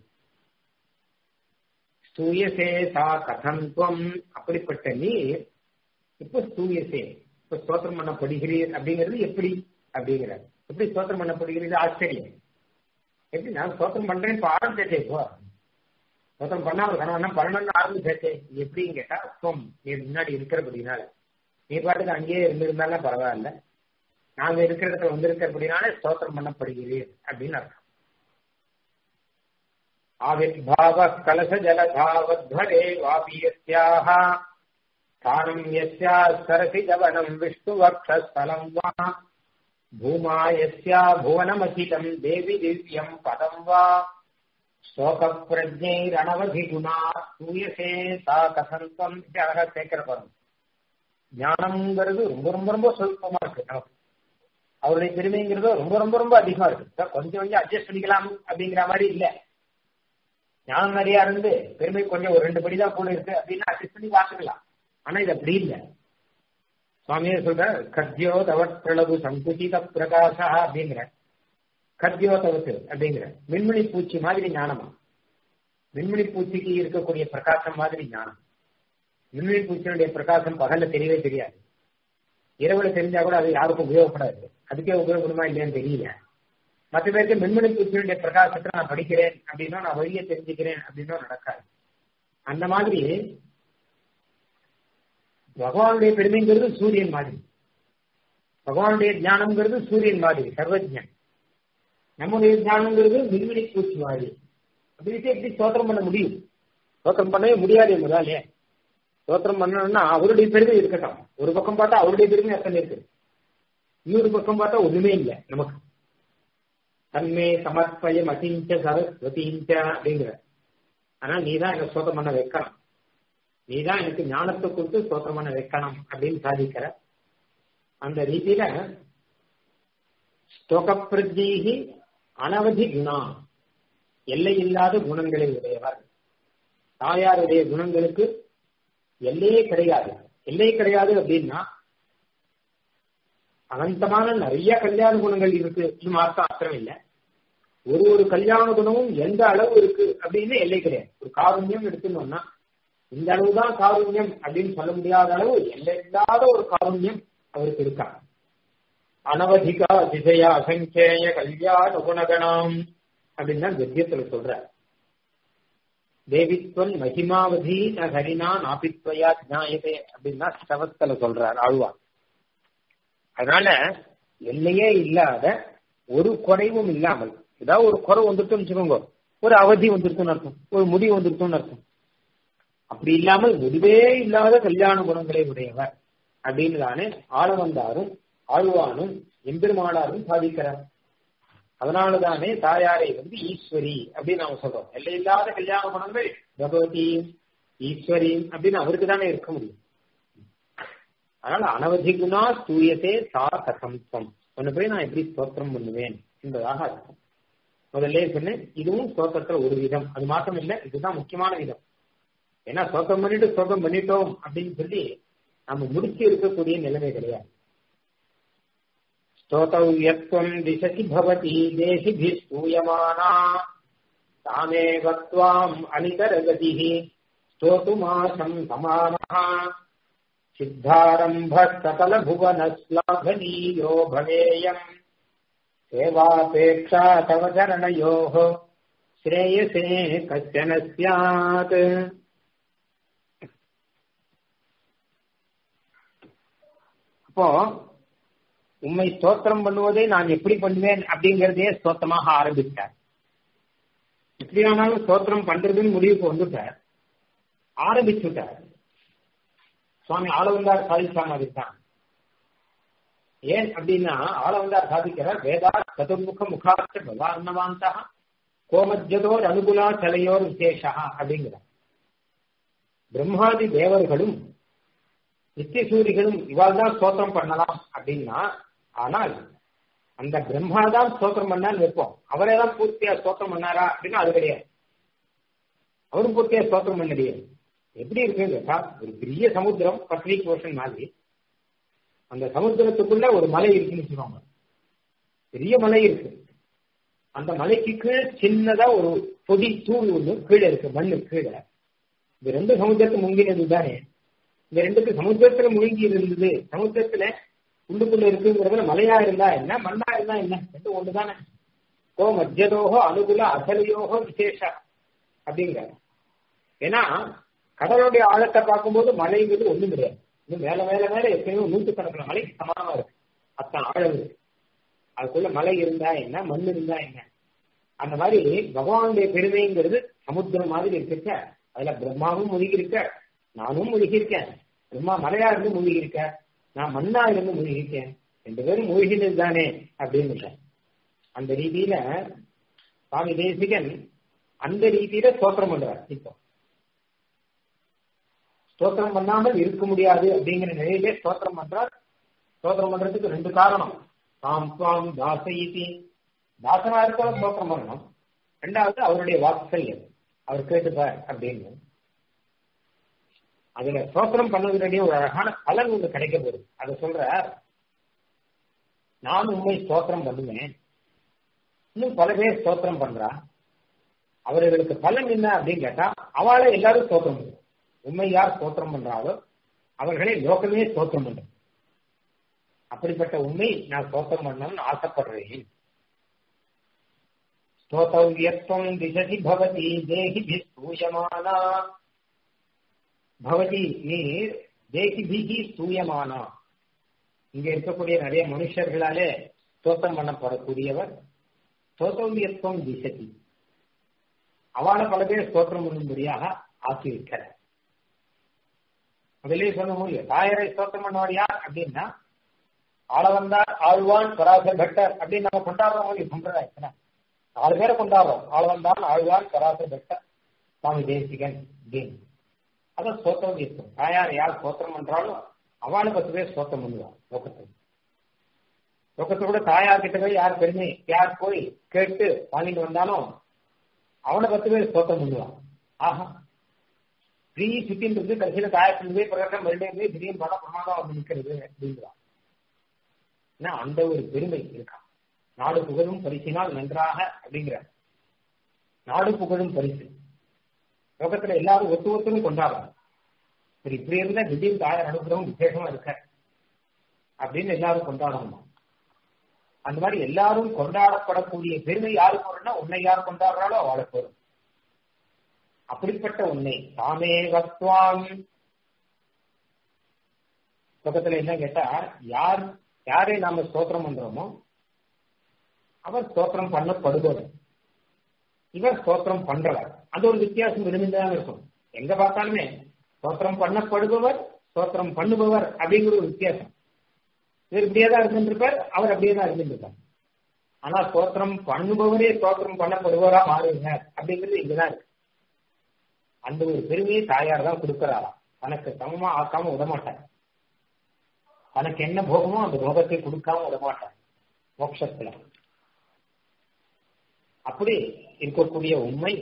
ஸ்தூயசே சா கதந்துவம் அப்படிப்பட்ட நீர் இப்ப ஸ்தூயசே இப்ப ஸ்தோத்திரம் பண்ணப்படுகிறீர் அப்படிங்கிறது எப்படி அப்படிங்கிறார் எப்படி ஸ்தோத்திரம் பண்ணப்படுகிறது ஆச்சரியம் எப்படி நான் ஸ்தோத்திரம் பண்றேன் இப்ப ஆரம்பிச்சே இப்போ ஸ்தோத்திரம் பண்ணாம கணவன் பண்ணணும்னு ஆரம்பிச்சாச்சே இது எப்படின்னு கேட்டா ஸ்வம் நீ முன்னாடி இருக்கிறபடினால நீ பாட்டுக்கு அங்கேயே இருந்திருந்தாலும் பரவாயில்ல நாங்க இருக்கிற இடத்துல வந்திருக்கிறபடினால ஸ்தோத்திரம் பண்ணப்படுகிறீர் அப்படின்னு அர்த்தம் आविर्भावः कलशजलधावध्वरे वापि यस्याः स्थानम् यस्याः सरसिजवनम् विष्णुवक्षस्थलम् वा भूमा यस्या भुवनमखिलम् देवि दिव्यम् पदम् वा शोकप्रज्ञैरणवधिगुणा सूयसे सा கசந்தம் அழகா கேட்கிற பாருங்க ஞானம்ங்கிறது ரொம்ப ரொம்ப ரொம்ப சொல்பமா இருக்கு நமக்கு அவருடைய பெருமைங்கிறது ரொம்ப ரொம்ப ரொம்ப அதிகமா இருக்கு கொஞ்சம் கொஞ்சம் அட்ஜஸ்ட் பண்ணிக்கலாம் அப்படிங்கிற மாதிரி இல்ல ஞானம் நிறைய இருந்து பெருமை கொஞ்சம் ஒரு ரெண்டு படி தான் கூட இருக்கு அப்படின்னா அட்ஜஸ்ட் பண்ணி பார்த்துக்கலாம் ஆனா இது அப்படி இல்லை சுவாமியே சொல்ற கத்யோ தவட் பிரளவு சங்குச்சித பிரகாசா அப்படிங்கிற கத்யோ தவத்து அப்படிங்கிற மின்மினி பூச்சி மாதிரி ஞானமா மின்மினி பூச்சிக்கு இருக்கக்கூடிய பிரகாசம் மாதிரி ஞானம் மின்மினி பூச்சியினுடைய பிரகாசம் பகல்ல தெரியவே தெரியாது இரவுல தெரிஞ்சா கூட அது யாருக்கும் உபயோகப்படாது அதுக்கே உபயோகப்படுமா இல்லையான்னு தெரியல மற்ற பேருக்கு மின்மினி பூச்சியினுடைய பிரகாசத்தை நான் படிக்கிறேன் அப்படின்னா நான் வழியை தெரிஞ்சுக்கிறேன் அப்படின்னா நடக்காது அந்த மாதிரி பகவானுடைய பெருமைங்கிறது சூரியன் மாதிரி பகவானுடைய ஞானம்ங்கிறது சூரியன் மாதிரி சர்வஜன் நம்முடைய ஞானம்ங்கிறது மின்மினி பூச்சி மாதிரி அப்படின்ட்டு எப்படி ஸ்தோத்திரம் பண்ண முடியும் ஸ்தோத்திரம் பண்ணவே முடியாது முதலே ஸ்தோத்திரம் பண்ணணும்னா அவருடைய பெருமை இருக்கட்டும் ஒரு பக்கம் பார்த்தா அவருடைய பெருமை அத்தனை இருக்கு இன்னொரு பக்கம் பார்த்தா ஒண்ணுமே இல்லை நமக்கு தன்மே சமர்ப்பயம் அசிஞ்ச சரஸ்வதிஞ்ச அப்படிங்கிற ஆனா நீ தான் எனக்கு ஸ்தோத்திரம் பண்ண வைக்கணும் நீ தான் எனக்கு ஞானத்தை கொடுத்து ஸ்தோத்திரம் பண்ண வைக்கணும் அப்படின்னு சாதிக்கிற அந்த ரீதியில ஸ்தோக பிரஜீகி அனவதி குணா எல்லை இல்லாத குணங்களை உடையவர் தாயாருடைய குணங்களுக்கு எல்லையே கிடையாது எல்லை கிடையாது அப்படின்னா அனந்தமான நிறைய கல்யாண குணங்கள் இருக்கு இது மாத்த அர்த்தம் இல்லை ஒரு ஒரு கல்யாண குணமும் எந்த அளவு இருக்கு அப்படின்னு எல்லை கிடையாது ஒரு காருண்யம் எடுத்துனோம்னா இந்த அளவுதான் காருண்யம் அப்படின்னு சொல்ல முடியாத அளவு எல்லை இல்லாத ஒரு காருண்யம் அவருக்கு இருக்கா அனவதிகா திசையா அசங்கேய கல்யாண குணகணம் அப்படின்னு தான் கத்தியத்துல சொல்ற தேவித்வன் மகிமாவதி ந ஹரினா நாபித்வயா ஜாயதே அப்படின்னா ஸ்தவத்துல சொல்றார் ஆழ்வார் அதனால எல்லையே இல்லாத ஒரு குறைவும் இல்லாமல் ஏதாவது ஒரு குறை வந்துருக்குன்னு வச்சுக்கோங்க ஒரு அவதி வந்துருக்குன்னு அர்த்தம் ஒரு முடிவு வந்துருக்குன்னு அர்த்தம் அப்படி இல்லாமல் முடிவே இல்லாத கல்யாண குணங்களை உடையவர் அப்படின்னு தானே ஆளவந்தாரும் ஆழ்வானும் எம்பெருமானாரும் சாதிக்கிறார் அதனாலதானே தாயாரை வந்து ஈஸ்வரி அப்படின்னு நாம சொல்றோம் எல்லை இல்லாத கல்யாண குணங்கள் பகவதி ஈஸ்வரி அப்படின்னு அவருக்கு தானே இருக்க முடியும் அதனால அனவதி குணா தூயத்தே சா கசம்சம் ஒன்னு போய் நான் எப்படி ஸ்தோத்திரம் பண்ணுவேன் என்பதாக அர்த்தம் முதல்ல சொன்னேன் இதுவும் ஸ்தோத்திரத்துல ஒரு விதம் அது மாத்திரம் இல்லை இதுதான் முக்கியமான விதம் ஏன்னா ஸ்தோத்திரம் பண்ணிட்டு ஸ்தோத்திரம் பண்ணிட்டோம் அப்படின்னு சொல்லி நம்ம முடிச்சு இருக்கக்கூடிய நிலைமை கிடையாது स्तोतव्यत्वम् दिशति भवति देशिभिः स्तूयमाना तामेव त्वाम् अनितरगतिः स्तोतुमाशम् समानः सिद्धारम्भः सकलभुवनश्लाघनीयो भवेयम् सेवापेक्षा तव चरणयोः श्रेयसे कश्चन स्यात् அப்போ உண்மை ஸ்தோத்திரம் பண்ணுவதை நான் எப்படி பண்ணுவேன் அப்படிங்கறதே ஸ்தோத்திரமாக ஆரம்பித்தார் எப்படி ஆனாலும் ஸ்தோத்திரம் பண்றதுன்னு முடிவுக்கு வந்துட்டார் ஆரம்பிச்சுட்டார் சுவாமி ஆளவந்தார் சாதிச்சா மாதிரி தான் ஏன் அப்படின்னா ஆளவந்தார் சாதிக்கிறார் வேதா சதுர்முக முகார்த்த பவார்ணவாந்தா கோமஜதோர் அனுகுலா சலையோர் விசேஷா அப்படிங்கிறார் பிரம்மாதி தேவர்களும் நித்தியசூரிகளும் இவாள் தான் ஸ்தோத்திரம் பண்ணலாம் அப்படின்னா ஆனால் அந்த பிரம்மா தான் ஸ்தோத்திரம் பண்ணான்னு வைப்போம் அவரே தான் பூர்த்தியா ஸ்தோத்திரம் பண்ணாரா அப்படின்னா அது கிடையாது அவரும் பூர்த்தியா ஸ்தோத்திரம் பண்ண முடியாது எப்படி இருக்கு கேட்டா ஒரு பெரிய சமுத்திரம் பசிபிக் ஓஷன் மாதிரி அந்த சமுத்திரத்துக்குள்ள ஒரு மலை இருக்குன்னு வச்சுக்கோங்க பெரிய மலை இருக்கு அந்த மலைக்கு கீழே சின்னதா ஒரு பொடி தூள் ஒண்ணு கீழே இருக்கு மண்ணு கீழே இது ரெண்டு சமுத்திரத்தை முங்கினது தானே இந்த ரெண்டுக்கு சமுத்திரத்துல முழுங்கி இருந்தது சமுத்திரத்துல உள்ளுக்குள்ள இருக்குங்கிறதுல மலையா இருந்தா என்ன மண்ணா இருந்தா என்ன ரெண்டு ஒண்ணுதானே கோ மத்தியதோகோ அனுகுல அசலையோகோ விசேஷ அப்படிங்கிற ஏன்னா கடலுடைய ஆழத்தை பார்க்கும்போது மலைங்கிறது ஒண்ணும் கிடையாது இன்னும் மேல மேல மேல எத்தனையோ நூற்றுக்கணக்கில் மலைக்கு சமானமா இருக்கு அத்தனை ஆழம் இருக்கு அதுக்குள்ள மலை இருந்தா என்ன மண் இருந்தா என்ன அந்த மாதிரி பகவானுடைய பெருமைங்கிறது சமுத்திரம் மாதிரி இருக்க அதுல பிரம்மாவும் முழுகி இருக்க நானும் முழுகி இருக்கேன் பிரம்மா மலையா இருந்து முழுகி இருக்க நான் மண்ணா இருந்து முழுகி இருக்கேன் ரெண்டு பேரும் மூழ்கினது தானே அப்படின்னு அந்த ரீதியில சுவாமி தேசிகன் அந்த ரீதியில ஸ்தோத்திரம் பண்றார் இப்போ ஸ்தோத்திரம் பண்ணாமல் இருக்க முடியாது அப்படிங்கிற நிலையிலே ஸ்தோத்திரம் பண்றார் ஸ்தோத்திரம் பண்றதுக்கு ரெண்டு காரணம் தாம் துவாம் தாசயிதி தாசனா இருக்கவங்க ஸ்தோத்திரம் பண்ணணும் ரெண்டாவது அவருடைய வாத்சல்யம் அவர் கேட்டுப்பார் அப்படின்னு அதுல ஸ்தோத்திரம் பண்ணதுடைய ஒரு அழகான பலன் ஒன்று கிடைக்க போகுது அதை சொல்ற நான் உண்மை ஸ்தோத்திரம் பண்ணுவேன் இன்னும் பல பேர் ஸ்தோத்திரம் பண்றா அவர்களுக்கு பலன் என்ன அப்படின்னு கேட்டா அவளை எல்லாரும் ஸ்தோத்திரம் பண்ணுவோம் உண்மை யார் ஸ்தோத்திரம் பண்றாலோ அவர்களை லோகமே ஸ்தோத்திரம் பண்றோம் அப்படிப்பட்ட உண்மை நான் ஸ்தோத்திரம் பண்ணணும்னு ஆசைப்படுறேன் ஸ்தோத்தவ்யத்வம் திசதி பவதி தேகி ஸ்தூயமானா பவதி நீர் தேகிபிகி ஸ்தூயமானா இங்க இருக்கக்கூடிய நிறைய மனுஷர்களாலே ஸ்தோத்திரம் பண்ணப்படக்கூடியவர் ஸ்தோத்தவ்யத்வம் திசதி அவளை பல பேர் ஸ்தோத்திரம் பண்ணும்படியாக ஆக்கியிருக்கிறார் முதலே சொன்ன முடியும் தாயரை ஸ்தோத்திரம் பண்ணவர் யார் அப்படின்னா ஆள வந்தார் ஆழ்வான் பராசர் பட்டர் அப்படின்னு நம்ம கொண்டாடுறோம் முடியும் சம்பிரதாயத்தின நாலு பேரை கொண்டாடுறோம் ஆள் வந்தான் ஆழ்வான் பராசர் பட்டர் சுவாமி தேசிகன் அப்படின்னு அதான் ஸ்தோத்திரம் இருக்கும் தாயார் யார் ஸ்தோத்திரம் பண்றாலும் அவளை பத்து பேர் ஸ்தோத்திரம் பண்ணுவான் லோகத்துக்கு லோகத்தை கூட தாயார் கிட்ட போய் யார் பெருமை யார் போய் கேட்டு வாங்கிட்டு வந்தாலும் அவனை பத்து பேர் ஸ்தோத்திரம் பண்ணுவான் ஆஹா ஸ்ரீ சுத்தின் இருந்து கடைசியில தாயத்துல போய் பிரகடம் மறுபடியும் போய் திடீர்னு படம் பிரமாதம் வந்து நிற்கிறது அப்படிங்கிறான் ஏன்னா அந்த ஒரு பெருமை இருக்கான் நாடு புகழும் பரிசினால் நன்றாக அப்படிங்கிற நாடு புகழும் பரிசு லோகத்துல எல்லாரும் ஒத்து ஒத்துன்னு கொண்டாடுறாங்க சரி இப்படி இருந்தா திடீர்னு தாயார் அனுகிரகம் விசேஷமா இருக்க அப்படின்னு எல்லாரும் கொண்டாடணும் அந்த மாதிரி எல்லாரும் கொண்டாடப்படக்கூடிய பெருமை யாருக்கு வரும்னா உன்னை யார் கொண்டாடுறாளோ அவளுக்கு வரும் அப்படிப்பட்ட உன்னை தாமே வத்வாம் பக்கத்துல என்ன கேட்டா யார் யாரை நாம ஸ்தோத்திரம் பண்றோமோ அவர் ஸ்தோத்திரம் பண்ணப்படுபவர் இவர் ஸ்தோத்திரம் பண்றவர் அது ஒரு வித்தியாசம் விரும்பிதான் இருக்கும் எங்க பார்த்தாலுமே ஸ்தோத்திரம் பண்ணப்படுபவர் ஸ்தோத்திரம் பண்ணுபவர் அப்படிங்கிற ஒரு வித்தியாசம் இவர் இப்படியே தான் இருந்துருப்பார் அவர் அப்படியே தான் இருந்துருப்பார் ஆனா ஸ்தோத்திரம் பண்ணுபவரே ஸ்தோத்திரம் பண்ணப்படுவரா மாறுங்க அப்படிங்கிறது இங்கதான் இருக்கு அந்த ஒரு பெருமையை தாயார் தான் கொடுக்கிறாராம் தனக்கு சமமா ஆக்காம விடமாட்டார் தனக்கு என்ன போகமோ அந்த போகத்தை கொடுக்காம விடமாட்டார் மோட்சத்துல அப்படி இருக்கக்கூடிய உண்மை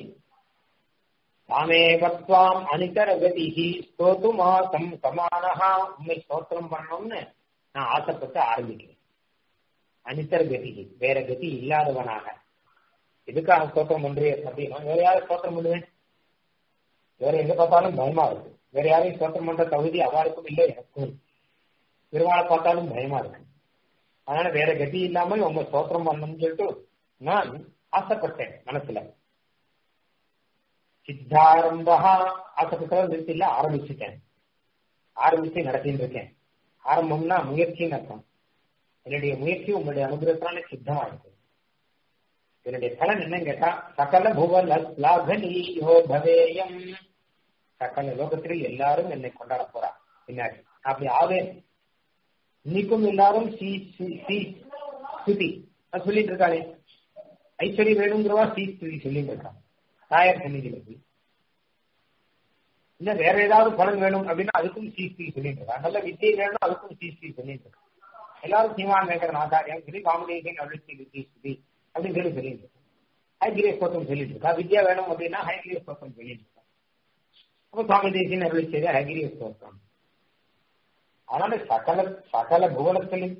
தாமேவத்வாம் அனிதர கதிஹி ஸ்தோத்து மாசம் சமானஹா உண்மை ஸ்தோத்திரம் பண்ணணும்னு நான் ஆசைப்பட்டு ஆரம்பிக்கிறேன் அனித்தர கதிகி வேற கதி இல்லாதவனாக எதுக்காக ஸ்தோத்திரம் பண்றேன் அப்படின்னா வேற யாரும் ஸ்தோத்திரம் பண்ணுவேன் வேற எங்க பார்த்தாலும் பயமா இருக்கு வேற யாரையும் ஸ்தோத்திரம் பண்ற தகுதி அவளுக்கும் இல்லை எனக்கும் பெருமாளை பார்த்தாலும் பயமா இருக்கு அதனால வேற கதி இல்லாமல் உங்க ஸ்தோத்திரம் பண்ணணும்னு சொல்லிட்டு நான் ஆசைப்பட்டேன் மனசுல சித்தாரம்பா ஆசைப்பட்டது நிறுத்தி இல்ல ஆரம்பிச்சுட்டேன் ஆரம்பிச்சு நடத்தின்னு இருக்கேன் ஆரம்பம்னா முயற்சின்னு அர்த்தம் என்னுடைய முயற்சி உங்களுடைய அனுகிரகத்தால சித்தமா இருக்கு என்னுடைய பலன் என்னன்னு கேட்டா சகல புவன ஸ்லாகனீயோ பவேயம் சகல லோகத்திலே எல்லாரும் என்னை கொண்டாட போறா பின்னாடி அப்படி ஆவேன் இன்னைக்கும் எல்லாரும் சி சி ஸ்துதி சொல்லிட்டு இருக்காளே ஐஸ்வர்யம் வேணுங்கிறவா சி ஸ்துதி சொல்லிட்டு இருக்காங்க தாயார் சன்னிதியில போய் இல்ல வேற ஏதாவது பலன் வேணும் அப்படின்னா அதுக்கும் சி ஸ்துதி சொல்லிட்டு இருக்காங்க நல்ல வித்தியை வேணும் அதுக்கும் சி ஸ்துதி சொல்லிட்டு இருக்காங்க எல்லாரும் சீமான் வேங்கர் ஆச்சாரியம் சொல்லி காமெடியேஷன் அபிவிருத்தி வித்தி ஸ்துதி அப்படின்னு சொல்லி சொல்லிட்டு இருக்கோம் ஹைகிரிய ஸ்தோத்திரம் சொல்லிட்டு இருக்கா வித்யா வேணும் அப்படின்னா ஹைகிரிய ஸ்தோத்திரம் சொல்லிட்டு இருக்கோம் அப்போ சுவாமி தேசியன் அருள் செய்த ஹைகிரிய ஸ்தோத்திரம் அதனால சகல சகல புவனத்திலும்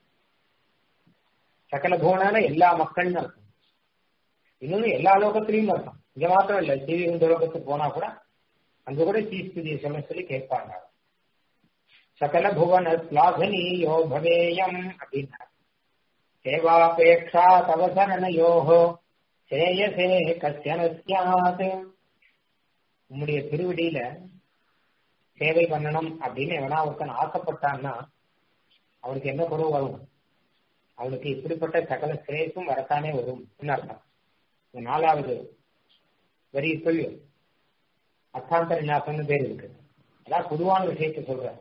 சகல புவனான எல்லா மக்கள்னு அர்த்தம் இன்னொன்னு எல்லா லோகத்திலையும் அர்த்தம் இங்க மாத்திரம் இல்ல சிவி இந்த லோகத்துக்கு போனா கூட அங்க கூட சீஸ்துதியை சொல்ல சொல்லி கேட்பாங்க சகல புவன ஸ்லாகனீயோ பவேயம் அப்படின்னா சேவாபேட்சா தவசரணையோஹோ சேயசே கசியன சியாத் உம்முடைய திருவடியில சேவை பண்ணணும் அப்படின்னு எவனா ஒருத்தன் ஆசைப்பட்டான்னா அவனுக்கு என்ன குறவு வரும் அவனுக்கு இப்படிப்பட்ட சகல சிரேசும் வரத்தானே வரும் அர்த்தம் இந்த நாலாவது வரி சொல்லி அர்த்தாந்தர விநாசம்னு பேர் இருக்கு அதான் பொதுவான விஷயத்தை சொல்றேன்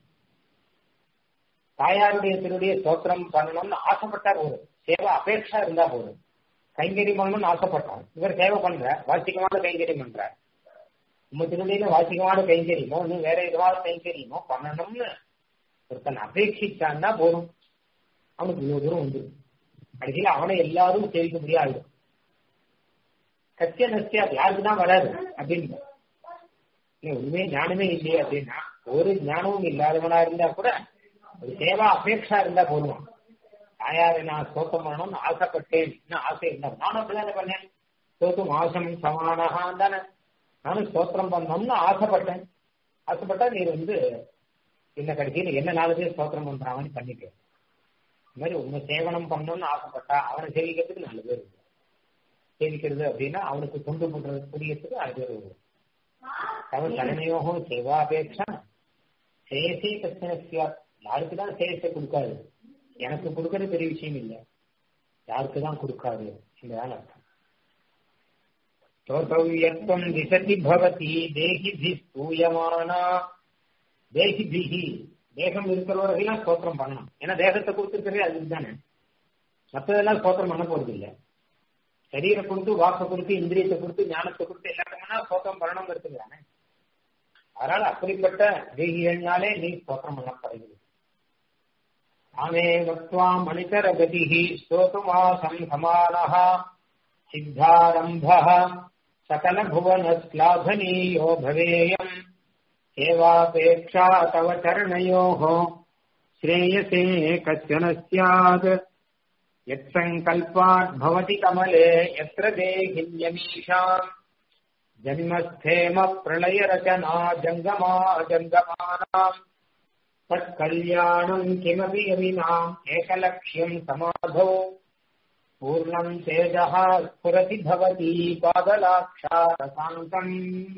தாயாருடைய திருடைய ஸ்தோத்திரம் பண்ணணும்னு ஆசைப்பட்டா போதும் சேவை அபேட்சா இருந்தா போதும் கைங்கறி பண்ணணும்னு ஆசைப்பட்டான் இவர் சேவை பண்ற வாசிக்கமான கைங்கரியம் பண்ற உங்க திருடியில வாசிக்கமான கைங்கரியமோ இன்னும் வேற எதுவாத கைங்கரியமோ பண்ணணும்னு ஒருத்தன் அபேட்சிச்சான்னா போதும் அவனுக்கு இவ்வளவு தூரம் உண்டு கடைசியில் அவனை எல்லாரும் சேவிக்க முடியாது சத்திய நஸ்தியா யாருக்கு தான் வராது அப்படின்னு உண்மையே ஞானமே இல்லையே அப்படின்னா ஒரு ஞானமும் இல்லாதவனா இருந்தா கூட ஒரு சேவா அபேட்சா இருந்தா போதுவான் தாயாரை நான் ஸ்தோத்திரம் பண்ணணும்னு ஆசைப்பட்டேன் ஆசை இருந்தா நானும் அப்படிதானே பண்ணேன் ஸ்தோத்து மாசம் சமானகா தானே நானும் ஸ்தோத்திரம் பண்ணணும்னு ஆசைப்பட்டேன் ஆசைப்பட்டா நீ வந்து இந்த கடைசியில் என்ன நாலு பேர் ஸ்தோத்திரம் பண்றாங்கன்னு பண்ணிட்டு இந்த மாதிரி உங்க சேவனம் பண்ணணும்னு ஆசைப்பட்டா அவனை சேவிக்கிறதுக்கு நாலு பேர் இருக்கு சேவிக்கிறது அப்படின்னா அவனுக்கு தொண்டு பண்றது புரியறதுக்கு நாலு பேர் இருக்கு அவன் தலைமையோகம் சேவாபேட்சா சேயசே கஷ்டா யாருக்கு தான் சேயத்தை கொடுக்காது எனக்கு கொடுக்கறது பெரிய விஷயம் இல்லை யாருக்கு தான் கொடுக்காது என்றுதான் அர்த்தம் ஸ்தோத்தவ்யத்வம் திசதி பவதி தேகிபி ஸ்தூயமானா தேகிபிஹி தேகம் இருக்கிறவர்களெல்லாம் ஸ்தோத்திரம் பண்ணணும் ஏன்னா தேகத்தை கொடுத்துருக்கிறதே அதுக்கு தானே மற்றதெல்லாம் ஸ்தோத்திரம் பண்ண போறது இல்லை சரீரை கொடுத்து வாக்க கொடுத்து இந்திரியத்தை கொடுத்து ஞானத்தை கொடுத்து எல்லாருக்கும்னா ஸ்தோத்திரம் பண்ணணுங்கிறது தானே அதனால அப்படிப்பட்ட தேகிகள்னாலே நீ ஸ்தோத்திரம் பண்ணப்படுகிறது ஆமே வக்வா மணிதர கதிஹி ஸ்தோத்துமாசம் சமானः சித்தாரம்பः சகல புவன ஸ்லாघनीयो भवेयम् सेवापेक्षा तव चरणयोः श्रेयसे कश्चन स्यात् यत्सङ्कल्पात् भवति कमले यत्र देहिन्यमीषाम् जन्मस्थेम प्रलयरचना जङ्गमा जङ्गमानाम् तत्कल्याणम् किमपि यमिनाम् एकलक्ष्यम् समाधौ पूर्णम् तेजः स्फुरति भवति பாதலாட்சாரசாங்கம்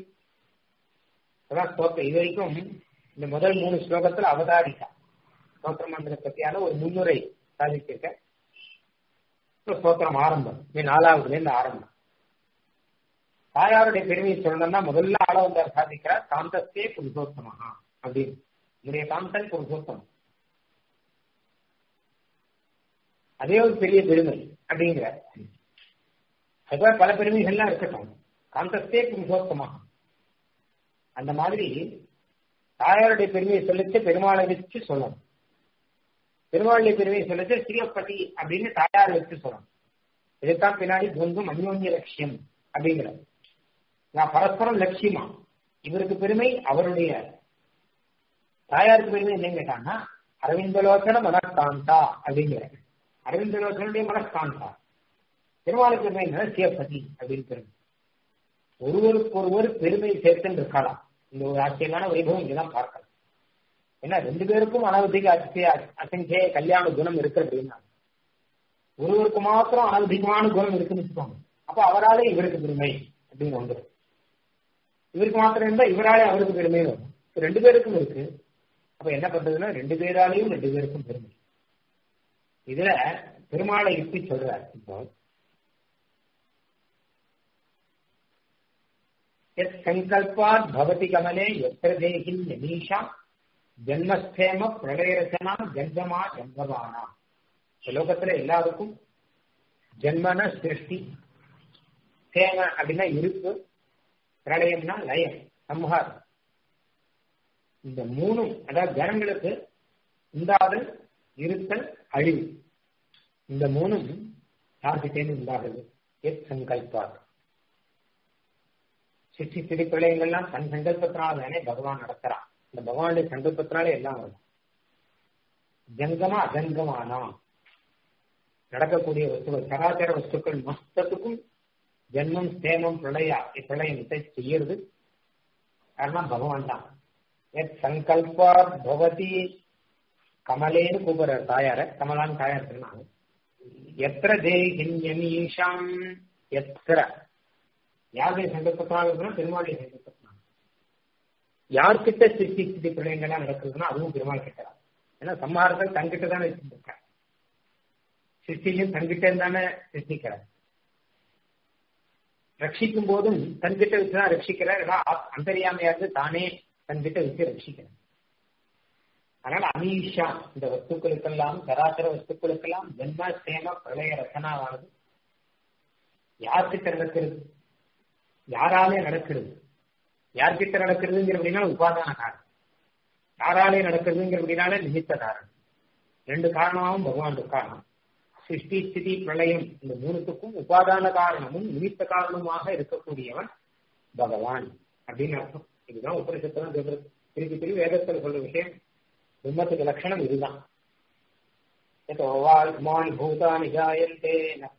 அதான் ஸ்தோத்திரம் இது வரைக்கும் இந்த முதல் மூணு ஸ்லோகத்துல அவதாரிக்கா ஸ்தோத்திர மந்திர பத்தியான ஒரு முன்னுரை சாதிச்சிருக்க ஸ்தோத்திரம் ஆரம்பம் இது நாலாவதுல இருந்து ஆரம்பம் தாயாருடைய பெருமையை சொல்லணும்னா முதல்ல ஆள வந்தார் சாதிக்கிறார் காந்தஸ்தே புருஷோத்தமஹா அப்படின்னு என்னுடைய காந்தன் புருஷோத்தமம் அதே ஒரு பெரிய பெருமை அப்படிங்கிற அதுபோல பல பெருமைகள்லாம் இருக்கட்டும் காந்தஸ்தே புருஷோத்தமஹா அந்த மாதிரி தாயாருடைய பெருமையை சொல்லிச்சு பெருமாளை வச்சு சொல்லணும் பெருமாளுடைய பெருமையை சொல்லிச்சு ஸ்ரீயப்பட்டி அப்படின்னு தாயார் வச்சு சொல்லணும் இதுதான் பின்னாடி துவந்தும் அந்யோன்ய லட்சியம் அப்படிங்கிறது நான் பரஸ்பரம் லட்சியமா இவருக்கு பெருமை அவருடைய தாயாருக்கு பெருமை என்னன்னு கேட்டாங்கன்னா அரவிந்தலோச்சன மனக்காந்தா அப்படிங்கிற அரவிந்தலோச்சனுடைய மனக்காந்தா பெருமாளுக்கு பெருமை என்ன சிவபதி அப்படின்னு பெருமை ஒருவருக்கு ஒருவர் பெருமை சேர்த்துன்னு இருக்கலாம் இந்த ஒரு ஆச்சரியமான வைபவம் இங்கதான் பார்க்கலாம் ஏன்னா ரெண்டு பேருக்கும் அனவதிக அத்திய அசங்கிய கல்யாண குணம் இருக்கு அப்படின்னா ஒருவருக்கு மாத்திரம் அனவதிகமான குணம் இருக்குன்னு வச்சுக்கோங்க அப்ப அவராலே இவருக்கு பெருமை அப்படின்னு வந்துடும் இவருக்கு மாத்திரம் இருந்தா இவராலே அவருக்கு பெருமை வரும் ரெண்டு பேருக்கும் இருக்கு அப்ப என்ன பண்றதுன்னா ரெண்டு பேராலையும் ரெண்டு பேருக்கும் பெருமை இதுல பெருமாளை இப்படி சொல்றார் இப்போ यत् सङ्कल्पात् भवति कमले यत्र देहिन् यमीषा ஜென்மஸ்தேம பிரளயரச்சனா ஜங்கமா ஜங்கமானா லோகத்துல எல்லாருக்கும் ஜென்மன சிருஷ்டி சேம அப்படின்னா இருப்பு பிரளயம்னா லயம் சம்ஹாரம் இந்த மூணும் அதாவது ஜனங்களுக்கு உண்டாதல் இருத்தல் அழிவு இந்த மூணும் யார்கிட்டேன்னு உண்டாகுது எத் சங்கல்பாத் சிருஷ்டி திரு பிரளயங்கள்லாம் தன் சங்கல்பத்தினால தானே பகவான் நடத்துறான் இந்த பகவானுடைய சங்கல்பத்தினாலே எல்லாம் வரும் ஜங்கமா அஜங்கமானா நடக்கக்கூடிய வஸ்துக்கள் சராச்சர வஸ்துக்கள் மொத்தத்துக்கும் ஜென்மம் ஸ்தேமம் பிரளயா பிரளயத்தை செய்யறது காரணம் பகவான் தான் எத் சங்கல்பா பவதி கமலேன்னு கூப்பிடுற தாயார கமலான்னு தாயார் சொன்னாங்க எத்திர தேகின்யமீஷாம் எத்திர யாருடைய சங்கல்பத்தினால இருக்கணும் பெருமாளுடைய சங்கல்பத்தினால யார்கிட்ட சிருஷ்டி சித்தி பிரளயங்கள்லாம் நடக்குதுன்னா அதுவும் பெருமாள் கிட்ட தான் ஏன்னா சம்ஹாரத்தில் தங்கிட்ட தானே வச்சிருக்காங்க சிருஷ்டியும் தங்கிட்ட தானே சிருஷ்டிக்கிறார் ரட்சிக்கும் போதும் தன்கிட்ட வச்சுதான் ரட்சிக்கிறார் அந்தரியாமையா இருந்து தானே தன்கிட்ட வச்சு ரட்சிக்கிறார் அதனால அமீஷா இந்த வஸ்துக்களுக்கெல்லாம் சராசர வஸ்துக்களுக்கெல்லாம் ஜென்ம சேம பிரளய ரசனாவானது யார்கிட்ட நடக்கிறது யாராலே நடக்கிறது யார்கிட்ட நடக்கிறதுங்கிற அப்படின்னா உபாதான காரணம் யாராலே நடக்கிறதுங்கிற அப்படின்னால நிமித்த காரணம் ரெண்டு காரணமாகவும் பகவான் காரணம் சிருஷ்டி ஸ்திதி பிரளயம் இந்த மூணுத்துக்கும் உபாதான காரணமும் நிமித்த காரணமாக இருக்கக்கூடியவன் பகவான் அப்படின்னு அர்த்தம் இதுதான் உபரிசத்தான் சொல்றது திருப்பி திருப்பி வேதத்தில் சொல்ற விஷயம் பிரம்மத்துக்கு லட்சணம் இதுதான் மான் பூதானி ஜாயந்தே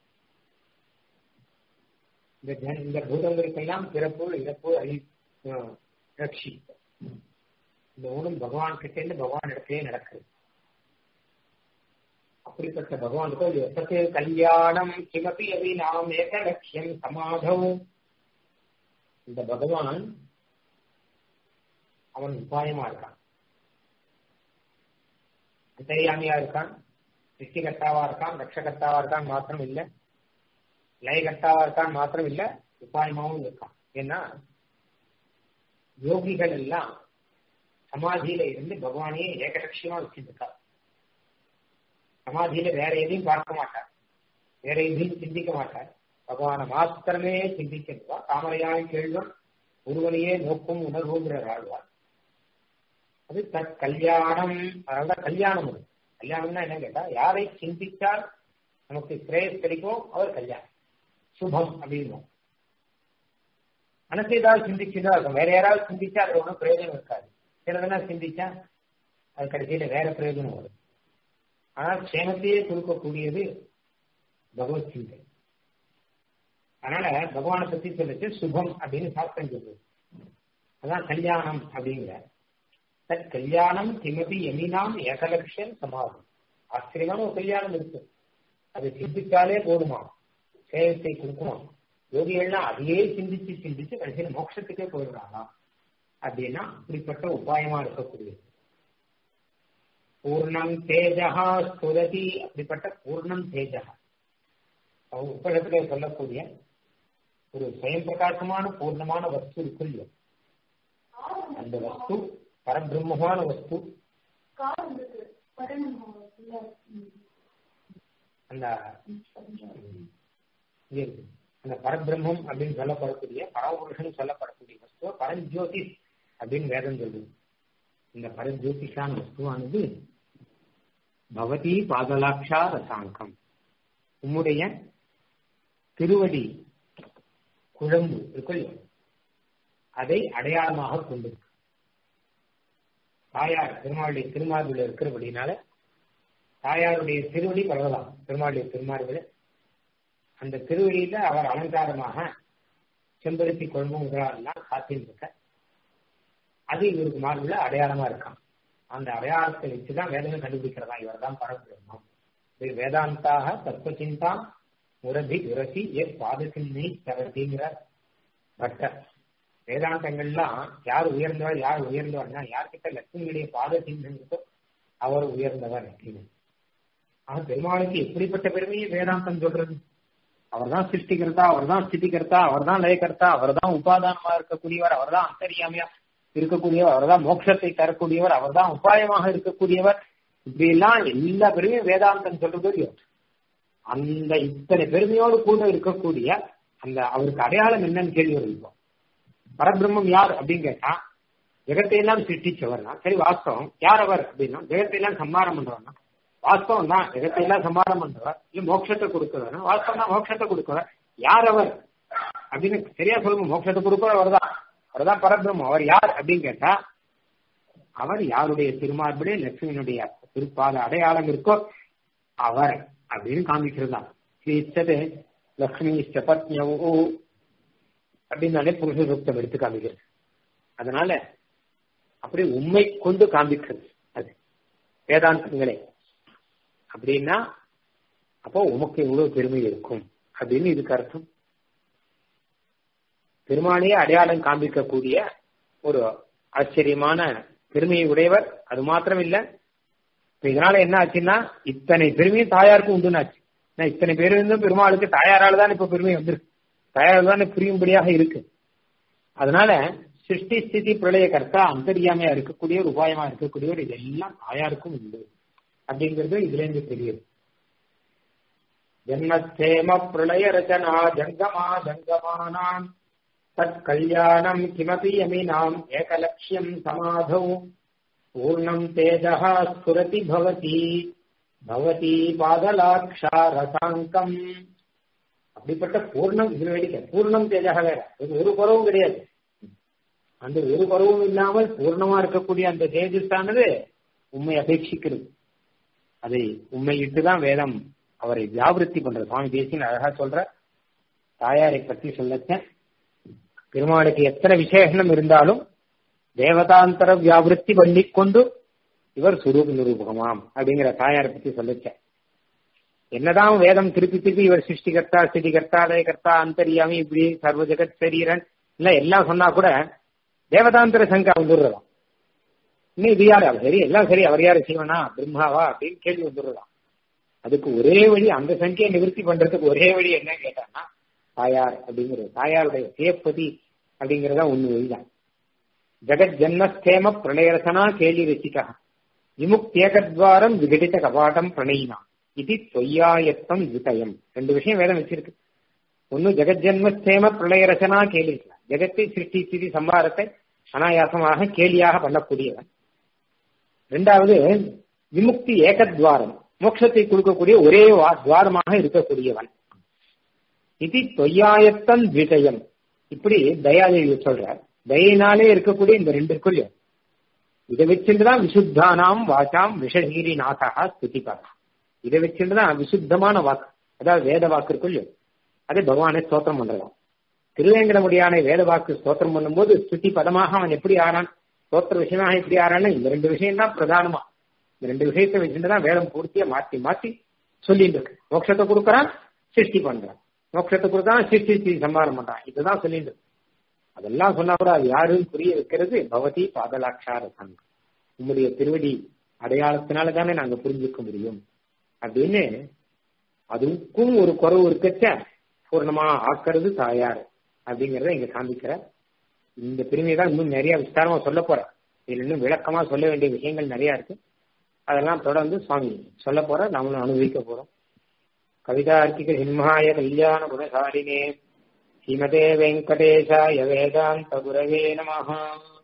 இந்த பூதங்களுக்கெல்லாம் பிறப்பு இறப்பு அழி ரட்சி இந்த ஊனும் பகவான் கிட்டே இருந்து பகவான் இடத்திலே நடக்குது அப்படிப்பட்ட பகவானுக்கு எப்பத்தே கல்யாணம் கிமபி அவி நாம் ஏக லட்சியம் சமாதவ் இந்த பகவான் அவன் உபாயமா இருக்கான் அந்தரியாமியா இருக்கான் சிருஷ்டிகர்த்தாவா இருக்கான் ரட்சகர்த்தாவா இருக்கான் மாத்திரம் இல்ல லயகர்த்தாவா இருக்கான் மாத்திரம் இல்ல உபாயமாவும் இருக்கான் ஏன்னா யோகிகள் எல்லாம் சமாதியில இருந்து பகவானையே ஏகலட்சியமா வச்சிருக்கா சமாதியில வேற எதையும் பார்க்க மாட்டார் வேற எதையும் சிந்திக்க மாட்டார் பகவானை மாத்திரமே சிந்திக்கிறவா தாமரையாய் கேள்வன் ஒருவனையே நோக்கும் உணர்வுங்கிற ஆழ்வார் அது தற் கல்யாணம் அதனால கல்யாணம் அது கல்யாணம்னா என்ன கேட்டா யாரை சிந்தித்தால் நமக்கு ஸ்ரேயஸ் கிடைக்கும் அவர் கல்யாணம் சுபம் அப்படின்னு மனசு ஏதாவது சிந்திச்சுதான் இருக்கும் வேற யாராவது சிந்திச்சா அது ஒன்றும் பிரயோஜனம் இருக்காது சிலதெல்லாம் சிந்திச்சா அது கடைசியில வேற பிரயோஜனம் வரும் ஆனால் க்ஷேமத்தையே கொடுக்கக்கூடியது பகவத் சிந்தை அதனால பகவானை பத்தி சொல்லிச்சு சுபம் அப்படின்னு சாஸ்திரம் சொல்றது அதான் கல்யாணம் அப்படிங்கிற தத் கல்யாணம் கிமபி எமினாம் ஏகலட்சம் சமாதம் ஆச்சரியமான ஒரு கல்யாணம் இருக்கு அது சிந்தித்தாலே போதுமா சேவத்தை கொடுக்குமா யோகிகள்லாம் அதையே சிந்திச்சு சிந்திச்சு கடைசியில் மோட்சத்துக்கே போயிடுறாங்க அப்படின்னா இப்படிப்பட்ட உபாயமா இருக்கக்கூடியது பூர்ணம் தேஜகா ஸ்புரதி அப்படிப்பட்ட பூர்ணம் தேஜகா உப்பளத்துல சொல்லக்கூடிய ஒரு சுயம் பிரகாசமான பூர்ணமான வஸ்து இருக்கு இல்லையோ அந்த வஸ்து பரபிரம்மமான வஸ்து அந்த அந்த பரபிரம்மம் அப்படின்னு சொல்லப்படக்கூடிய பரமபுருஷன் சொல்லப்படக்கூடிய வஸ்து பரஞ்சோதி அப்படின்னு வேதம் சொல்லுது இந்த பரஜோதிஷான வஸ்துவானது பவதி பாதலாட்சா ரசாங்கம் உம்முடைய திருவடி குழம்பு இருக்குல்ல அதை அடையாளமாக கொண்டிருக்கு தாயார் பெருமாளுடைய திருமார்பில் இருக்கிறபடினால தாயாருடைய திருவடி பரவலாம் பெருமாளுடைய திருமார்பில் அந்த திருவடியில அவர் அலங்காரமாக செம்பருத்தி குழம்பு முதலாளெல்லாம் காத்திருக்க அது இவருக்கு மார்பில் அடையாளமா இருக்கான் அந்த அடையாளத்தை வச்சுதான் வேதனை கண்டுபிடிக்கிறதா இவர் தான் பரபிரம்மம் வேதாந்தாக தத்துவ சிந்தா முரதி உரசி ஏ பாதசின்னை தரதிங்கிறார் பட்டர் வேதாந்தங்கள்லாம் யார் உயர்ந்தவர் யார் உயர்ந்தவர்னா யார்கிட்ட லட்சுமியுடைய பாத சின்னம் இருக்கோ அவர் உயர்ந்தவர் அப்படின்னு ஆனா பெருமாளுக்கு எப்படிப்பட்ட பெருமையை வேதாந்தம் சொல்றது அவர் தான் சிருஷ்டிகர்த்தா அவர் தான் ஸ்திதிகர்த்தா அவர் தான் லயகர்த்தா அவர் தான் உபாதானமா இருக்கக்கூடியவர் அவர் தான் அந்தரியாமையா இருக்கக்கூடியவர் அவர் தான் மோட்சத்தை தரக்கூடியவர் அவர் தான் உபாயமாக இருக்கக்கூடியவர் இப்படி எல்லாம் எல்லா பெருமையும் வேதாந்தம் சொல்றது இல்லையோ அந்த இத்தனை பெருமையோடு கூட இருக்கக்கூடிய அந்த அவருக்கு அடையாளம் என்னன்னு கேள்வி வருவோம் பரபிரம்மம் யார் அப்படின்னு கேட்டா ஜெகத்தை எல்லாம் சிருஷ்டிச்சவர்னா சரி வாஸ்தவம் யார் அவர் அப்படின்னா ஜெகத்தை எல்லாம் சம்மாரம் பண்றவர்னா வாஸ்தவம் தான் ஜெகத்தை எல்லாம் சம்மாரம் பண்றவர் இல்ல மோட்சத்தை கொடுக்கிறவர் வாஸ்தவம் தான் மோட்சத்தை கொடுக்கிறவர் யார் அவர் அப்படின்னு சரியா சொல்லுங்க மோட்சத்தை கொடுக்கிறவர் அவர் தான் அவர் தான் பரபிரம்மம் அவர் யார் அப்படின்னு கேட்டா அவர் யாருடைய திருமார்பிலே லட்சுமியினுடைய திருப்பாத அடையாளம் இருக்கோ அவர் அப்படின்னு காமிக்கிறதா ஸ்ரீச்சது லக்ஷ்மி பத்னியோ அப்படின்னாலே புருஷ சுத்தம் எடுத்து காமிக்கிறது அதனால அப்படி உண்மை கொண்டு காண்பிக்கிறது அது வேதாந்தங்களே அப்படின்னா அப்போ உமக்கு எவ்வளவு பெருமை இருக்கும் அப்படின்னு இதுக்கு அர்த்தம் பெருமாளையே அடையாளம் காண்பிக்கக்கூடிய ஒரு ஆச்சரியமான பெருமையை உடையவர் அது மாத்திரம் இல்ல இப்ப இதனால என்ன ஆச்சுன்னா இத்தனை பெருமையும் தாயாருக்கும் உண்டுனாச்சு இத்தனை பேர் இருந்தும் பெருமாளுக்கு தாயாரால தான் இப்ப பெருமை வந்திருக்கு தாயார் தானே புரியும்படியாக இருக்கு அதனால சிருஷ்டி ஸ்திதி பிரளய கர்த்தா அந்தரியாமையா இருக்கக்கூடிய ஒரு உபாயமா இருக்கக்கூடியவர் இதெல்லாம் தாயாருக்கும் உண்டு அப்படிங்கிறது இதுல இருந்து தெரியுது ஜன்மஸ்தேம பிரளய ரச்சனா ஜங்கமா ஜங்கமானாம் தத் கல்யாணம் கிமபி யமினாம் ஏகலட்சியம் சமாதௌ பூர்ணம் தேஜः ஸ்புரதி பவதி பவதி பாதலாட்சா ரசாங்கம் அப்படிப்பட்ட பூர்ணம் இது வேடிக்கை பூர்ணம் தேஜக வேற இது ஒரு பருவம் கிடையாது அந்த ஒரு பருவம் இல்லாமல் பூர்ணமா இருக்கக்கூடிய அந்த தேஜஸானது உண்மை அபேட்சிக்கிறது அதை உண்மையிட்டுதான் வேதம் அவரை வியாபிருத்தி பண்றது சுவாமி தேசியன் அழகா சொல்ற தாயாரை பற்றி சொல்லச்சேன் பெருமாளுக்கு எத்தனை விசேஷனம் இருந்தாலும் தேவதாந்தர வியாபிருத்தி பண்ணிக்கொண்டு இவர் சுரூப நிரூபகமாம் அப்படிங்கிற தாயாரை பத்தி சொல்லச்சேன் என்னதான் வேதம் திருப்பி திருப்பி இவர் சிருஷ்டிகர்த்தா ஸ்திதிகர்த்தா லயகர்த்தா அந்தரியாமி இப்படி சர்வ ஜெகத் சரீரன் இல்ல எல்லாம் சொன்னா கூட தேவதாந்திர சங்கா வந்துடுறதாம் இன்னும் இது யாரு அவர் சரி எல்லாம் சரி அவர் யாரு சிவனா பிரம்மாவா அப்படின்னு கேள்வி வந்துடுறதாம் அதுக்கு ஒரே வழி அந்த சங்கையை நிவர்த்தி பண்றதுக்கு ஒரே வழி என்ன கேட்டான்னா தாயார் அப்படிங்கிறது தாயாருடைய சேப்பதி அப்படிங்கறதா ஒண்ணு வழிதான் ஜெகத் ஜன்மஸ்தேம பிரளயரசனா கேள்வி ரசிகா விமுக்தியகத்வாரம் விகடித கபாட்டம் பிரணயினா இது தொய்யாயத்தம் விதயம் ரெண்டு விஷயம் வேதம் வச்சிருக்கு ஒன்னு ஜெகஜன்மஸ்தேம பிரளய ரச்சனா கேள்வி ஜெகத்தை சிருஷ்டி ஸ்திதி சம்பாரத்தை அனாயாசமாக கேலியாக பண்ணக்கூடியவன் ரெண்டாவது விமுக்தி ஏகத்வாரம் மோட்சத்தை கொடுக்கக்கூடிய ஒரே துவாரமாக இருக்கக்கூடியவன் இது தொய்யாயத்தம் விதயம் இப்படி தயாதேவி சொல்றார் தயினாலே இருக்கக்கூடிய இந்த ரெண்டு இருக்குல்லையும் இதை வச்சுட்டுதான் விசுத்தானாம் வாசாம் விஷஹீரி நாசகா ஸ்துதிபாரா இதை வச்சுட்டுதான் விசுத்தமான வாக்கு அதாவது வேத வாக்கு இருக்குல்லையோ அதே பகவானை ஸ்தோத்திரம் பண்றதாம் திருவேங்கடமுடியான வேத வாக்கு ஸ்தோத்திரம் பண்ணும்போது ஸ்துதி பதமாக அவன் எப்படி ஆறான் ஸ்தோத்திர விஷயமாக எப்படி ஆறான்னு இந்த ரெண்டு விஷயம் தான் பிரதானமா இந்த ரெண்டு விஷயத்தை வச்சுட்டு தான் வேதம் பூர்த்தியா மாத்தி மாத்தி சொல்லிட்டு இருக்கு மோட்சத்தை கொடுக்கறான் சிருஷ்டி பண்றான் மோட்சத்தை கொடுக்கறான் சிருஷ்டி சம்பாரம் பண்றான் இதுதான் சொல்லிட்டு இருக்கு அதெல்லாம் சொன்னா கூட அது யாருன்னு புரிய வைக்கிறது பகவதி பாதலாட்சார சங்கம் உங்களுடைய திருவடி அடையாளத்தினால தானே நாங்க புரிஞ்சுக்க முடியும் அப்படின்னு அதுக்கும் ஒரு குறவு இருக்கச்ச பூர்ணமா ஆக்கிறது தாயார் அப்படிங்கறத இங்க காமிக்கிற இந்த பெருமையை தான் இன்னும் நிறைய விஸ்தாரமா சொல்ல போறேன் இதுல இன்னும் விளக்கமா சொல்ல வேண்டிய விஷயங்கள் நிறைய இருக்கு அதெல்லாம் தொடர்ந்து சுவாமி சொல்ல போற நாமளும் அனுபவிக்க போறோம் கவிதார்க்கிக சிம்ஹாய கல்யாண குணசாலினே ஸ்ரீமதே வெங்கடேஷாய வேதாந்த குரவே நமஹா